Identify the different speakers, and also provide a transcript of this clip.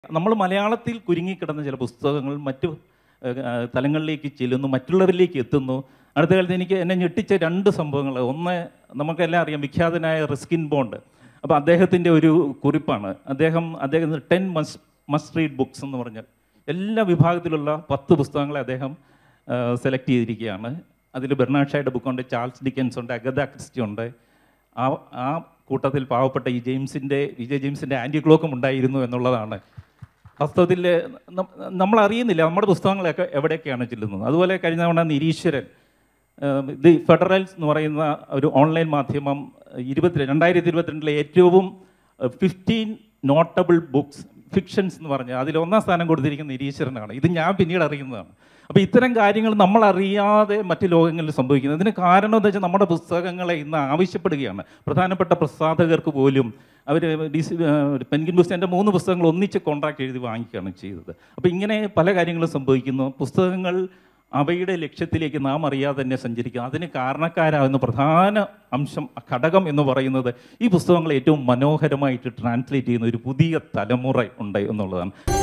Speaker 1: നമ്മൾ മലയാളത്തിൽ കുരുങ്ങിക്കിടന്ന ചില പുസ്തകങ്ങൾ മറ്റു ഏഹ്, ആ, തലങ്ങളിലേക്ക് ചെല്ലുന്നു മറ്റുള്ളവരിലേക്ക് എത്തുന്നു അടുത്ത കാലത്ത് എനിക്ക് എന്നെ ഞെട്ടിച്ച രണ്ട് സംഭവങ്ങൾ ഒന്ന് നമുക്കെല്ലാം അറിയാം വിഖ്യാതനായ റിസ്കിൻ ബോണ്ട് അപ്പോൾ അദ്ദേഹത്തിൻ്റെ ഒരു കുറിപ്പാണ് അദ്ദേഹം അദ്ദേഹം ടെൻ മസ് മസ്റ്റ് റീഡ് ബുക്സ് എന്ന് പറഞ്ഞ് എല്ലാ വിഭാഗത്തിലുള്ള പത്ത് പുസ്തകങ്ങളെ അദ്ദേഹം സെലക്ട് ചെയ്തിരിക്കുകയാണ് അതിൽ ബെർണാഡ് ഷായുടെ ബുക്കുണ്ട് ചാൾസ് ഡിക്കൻസ് ഉണ്ട് അഗത ക്രിസ്റ്റി ഉണ്ട് ആ ആ കൂട്ടത്തിൽ പാവപ്പെട്ട ഈ ജെയിംസിൻ്റെ വിജയ് ജെയിംസിൻ്റെ ആൻറ്റി ക്ലോക്കും ഉണ്ടായിരുന്നു എന്നുള്ളതാണ് വാസ്തവത്തിൽ നം- നമ്മൾ അറിയുന്നില്ല നമ്മുടെ പുസ്തകങ്ങളൊക്കെ എവിടെയൊക്കെയാണ് ചെല്ലുന്നത് അതുപോലെ കഴിഞ്ഞ തവണ നിരീശ്വരൻ ദി ഫെഡറൽസ് എന്ന് പറയുന്ന ഒരു ഓൺലൈൻ മാധ്യമം ഇരുപത്തി രണ്ടായിരത്തി ഇരുപത്തിരണ്ടിലെ ഏറ്റവും ഫിഫ്റ്റീൻ നോട്ടബിൾ ബുക്സ് ഫിക്ഷൻസ് എന്ന് പറഞ്ഞാൽ അതിൽ ഒന്നാം സ്ഥാനം കൊടുത്തിരിക്കുന്ന നിരീശ്വരനാണ് ഇത് ഞാൻ പിന്നീട് അറിയുന്നതാണ് അപ്പോൾ ഇത്തരം കാര്യങ്ങൾ നമ്മൾ അറിയാതെ മറ്റ് ലോകങ്ങളിൽ സംഭവിക്കുന്നത് ഇതിന് കാരണം എന്താ വെച്ചാൽ നമ്മുടെ പുസ്തകങ്ങളെ ഇന്ന് ആവശ്യപ്പെടുകയാണ് പ്രധാനപ്പെട്ട പ്രസാധകർക്ക് പോലും അവർ ഡി സി പെൻഗിൻ പുസ്തകൻ്റെ മൂന്ന് പുസ്തകങ്ങൾ ഒന്നിച്ച് കോൺട്രാക്ട് എഴുതി വാങ്ങിക്കുകയാണ് ചെയ്തത് അപ്പോൾ ഇങ്ങനെ പല കാര്യങ്ങളും സംഭവിക്കുന്നു പുസ്തകങ്ങൾ അവയുടെ ലക്ഷ്യത്തിലേക്ക് നാം അറിയാതെ തന്നെ സഞ്ചരിക്കുക അതിന് കാരണക്കാരാകുന്ന പ്രധാന അംശം ഘടകം എന്ന് പറയുന്നത് ഈ പുസ്തകങ്ങൾ ഏറ്റവും മനോഹരമായിട്ട് ട്രാൻസ്ലേറ്റ് ചെയ്യുന്ന ഒരു പുതിയ തലമുറ ഉണ്ട് എന്നുള്ളതാണ്